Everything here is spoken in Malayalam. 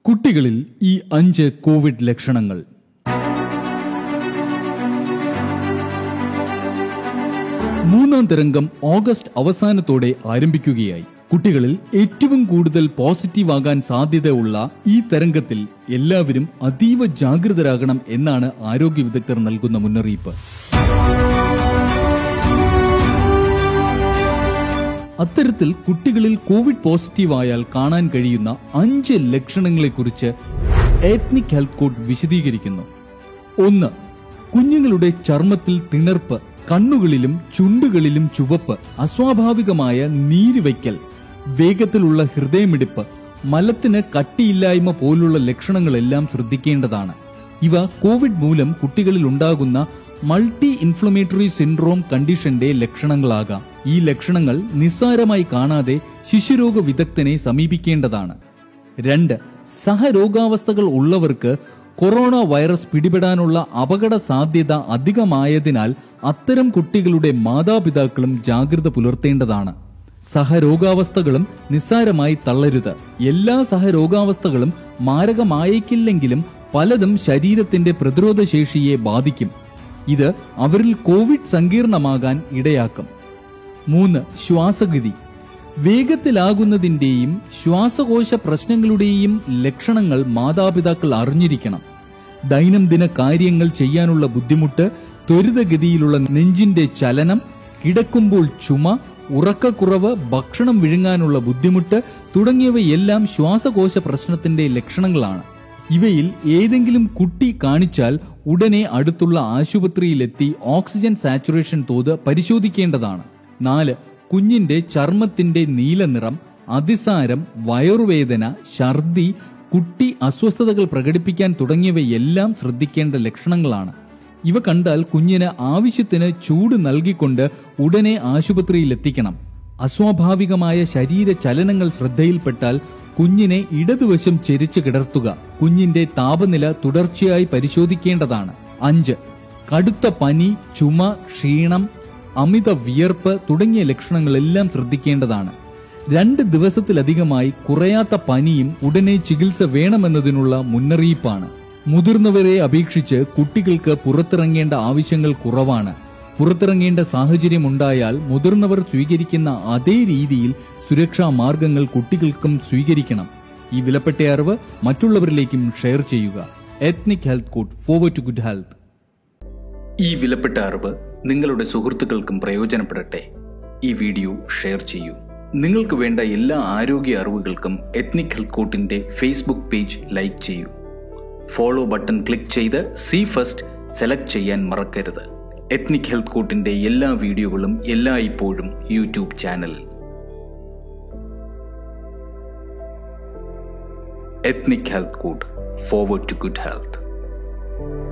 കുട്ടികളിൽ ഈ അഞ്ച് കോവിഡ് ലക്ഷണങ്ങൾ മൂന്നാം തരംഗം ഓഗസ്റ്റ് അവസാനത്തോടെ ആരംഭിക്കുകയായി കുട്ടികളിൽ ഏറ്റവും കൂടുതൽ പോസിറ്റീവ് ആകാൻ സാധ്യതയുള്ള ഈ തരംഗത്തിൽ എല്ലാവരും അതീവ ജാഗ്രതരാകണം എന്നാണ് ആരോഗ്യ വിദഗ്ധർ നൽകുന്ന മുന്നറിയിപ്പ് അത്തരത്തിൽ കുട്ടികളിൽ കോവിഡ് പോസിറ്റീവ് ആയാൽ കാണാൻ കഴിയുന്ന അഞ്ച് ലക്ഷണങ്ങളെക്കുറിച്ച് എത്നിക് ഹെൽത്ത് കോഡ് വിശദീകരിക്കുന്നു ഒന്ന് കുഞ്ഞുങ്ങളുടെ ചർമ്മത്തിൽ തിണർപ്പ് കണ്ണുകളിലും ചുണ്ടുകളിലും ചുവപ്പ് അസ്വാഭാവികമായ നീരുവയ്ക്കൽ വേഗത്തിലുള്ള ഹൃദയമിടിപ്പ് മലത്തിന് കട്ടിയില്ലായ്മ പോലുള്ള ലക്ഷണങ്ങളെല്ലാം ശ്രദ്ധിക്കേണ്ടതാണ് ഇവ കോവിഡ് മൂലം കുട്ടികളിൽ ഉണ്ടാകുന്ന മൾട്ടി ഇൻഫ്ലമേറ്ററി സിൻഡ്രോം കണ്ടീഷന്റെ ലക്ഷണങ്ങളാകാം ഈ ലക്ഷണങ്ങൾ നിസ്സാരമായി കാണാതെ ശിശുരോഗ വിദഗ്ധനെ സമീപിക്കേണ്ടതാണ് രണ്ട് സഹരോഗാവസ്ഥകൾ ഉള്ളവർക്ക് കൊറോണ വൈറസ് പിടിപെടാനുള്ള അപകട സാധ്യത അധികമായതിനാൽ അത്തരം കുട്ടികളുടെ മാതാപിതാക്കളും ജാഗ്രത പുലർത്തേണ്ടതാണ് സഹരോഗാവസ്ഥകളും നിസ്സാരമായി തള്ളരുത് എല്ലാ സഹരോഗാവസ്ഥകളും മാരകമായേക്കില്ലെങ്കിലും പലതും ശരീരത്തിന്റെ പ്രതിരോധ ശേഷിയെ ബാധിക്കും ഇത് അവരിൽ കോവിഡ് സങ്കീർണമാകാൻ ഇടയാക്കും മൂന്ന് ശ്വാസഗതി വേഗത്തിലാകുന്നതിന്റെയും ശ്വാസകോശ പ്രശ്നങ്ങളുടെയും ലക്ഷണങ്ങൾ മാതാപിതാക്കൾ അറിഞ്ഞിരിക്കണം ദൈനംദിന കാര്യങ്ങൾ ചെയ്യാനുള്ള ബുദ്ധിമുട്ട് ത്വരിതഗതിയിലുള്ള നെഞ്ചിന്റെ ചലനം കിടക്കുമ്പോൾ ചുമ ഉറക്കക്കുറവ് ഭക്ഷണം വിഴുങ്ങാനുള്ള ബുദ്ധിമുട്ട് തുടങ്ങിയവയെല്ലാം ശ്വാസകോശ പ്രശ്നത്തിന്റെ ലക്ഷണങ്ങളാണ് ഇവയിൽ ഏതെങ്കിലും കുട്ടി കാണിച്ചാൽ ഉടനെ അടുത്തുള്ള ആശുപത്രിയിലെത്തി ഓക്സിജൻ സാച്ചുറേഷൻ തോത് പരിശോധിക്കേണ്ടതാണ് നാല് കുഞ്ഞിന്റെ ചർമ്മത്തിന്റെ നീലനിറം അതിസാരം വയറുവേദന ഛർദി കുട്ടി അസ്വസ്ഥതകൾ പ്രകടിപ്പിക്കാൻ തുടങ്ങിയവയെല്ലാം ശ്രദ്ധിക്കേണ്ട ലക്ഷണങ്ങളാണ് ഇവ കണ്ടാൽ കുഞ്ഞിന് ആവശ്യത്തിന് ചൂട് നൽകിക്കൊണ്ട് ഉടനെ ആശുപത്രിയിൽ എത്തിക്കണം അസ്വാഭാവികമായ ശരീര ചലനങ്ങൾ ശ്രദ്ധയിൽപ്പെട്ടാൽ കുഞ്ഞിനെ ഇടതുവശം ചെരിച്ച് കിടർത്തുക കുഞ്ഞിന്റെ താപനില തുടർച്ചയായി പരിശോധിക്കേണ്ടതാണ് അഞ്ച് കടുത്ത പനി ചുമ ക്ഷീണം അമിത വിയർപ്പ് തുടങ്ങിയ ലക്ഷണങ്ങളെല്ലാം ശ്രദ്ധിക്കേണ്ടതാണ് രണ്ട് ദിവസത്തിലധികമായി കുറയാത്ത പനിയും ഉടനെ ചികിത്സ വേണമെന്നതിനുള്ള മുന്നറിയിപ്പാണ് മുതിർന്നവരെ അപേക്ഷിച്ച് കുട്ടികൾക്ക് പുറത്തിറങ്ങേണ്ട ആവശ്യങ്ങൾ കുറവാണ് പുറത്തിറങ്ങേണ്ട സാഹചര്യമുണ്ടായാൽ മുതിർന്നവർ സ്വീകരിക്കുന്ന അതേ രീതിയിൽ സുരക്ഷാ മാർഗങ്ങൾ കുട്ടികൾക്കും സ്വീകരിക്കണം ഈ വിലപ്പെട്ട അറിവ് മറ്റുള്ളവരിലേക്കും ഷെയർ ചെയ്യുക ethnic health code forward to good health ഈ വിലപ്പെട്ട അറിവ് നിങ്ങളുടെ സുഹൃത്തുക്കൾക്കും പ്രയോജനപ്പെടട്ടെ ഈ വീഡിയോ ഷെയർ ചെയ്യൂ നിങ്ങൾക്ക് വേണ്ട എല്ലാ ആരോഗ്യ അറിവുകൾക്കും എത്നിക് ഹെൽത്ത് കോട്ടിന്റെ ഫേസ്ബുക്ക് പേജ് ലൈക്ക് ചെയ്യൂ ഫോളോ ബട്ടൺ ക്ലിക്ക് ചെയ്ത് സി ഫസ്റ്റ് സെലക്ട് ചെയ്യാൻ മറക്കരുത് എത്നിക് ഹെൽത്ത് കോട്ടിന്റെ എല്ലാ വീഡിയോകളും എല്ലാ ഇപ്പോഴും യൂട്യൂബ് ചാനലിൽ ethnic health code forward to good health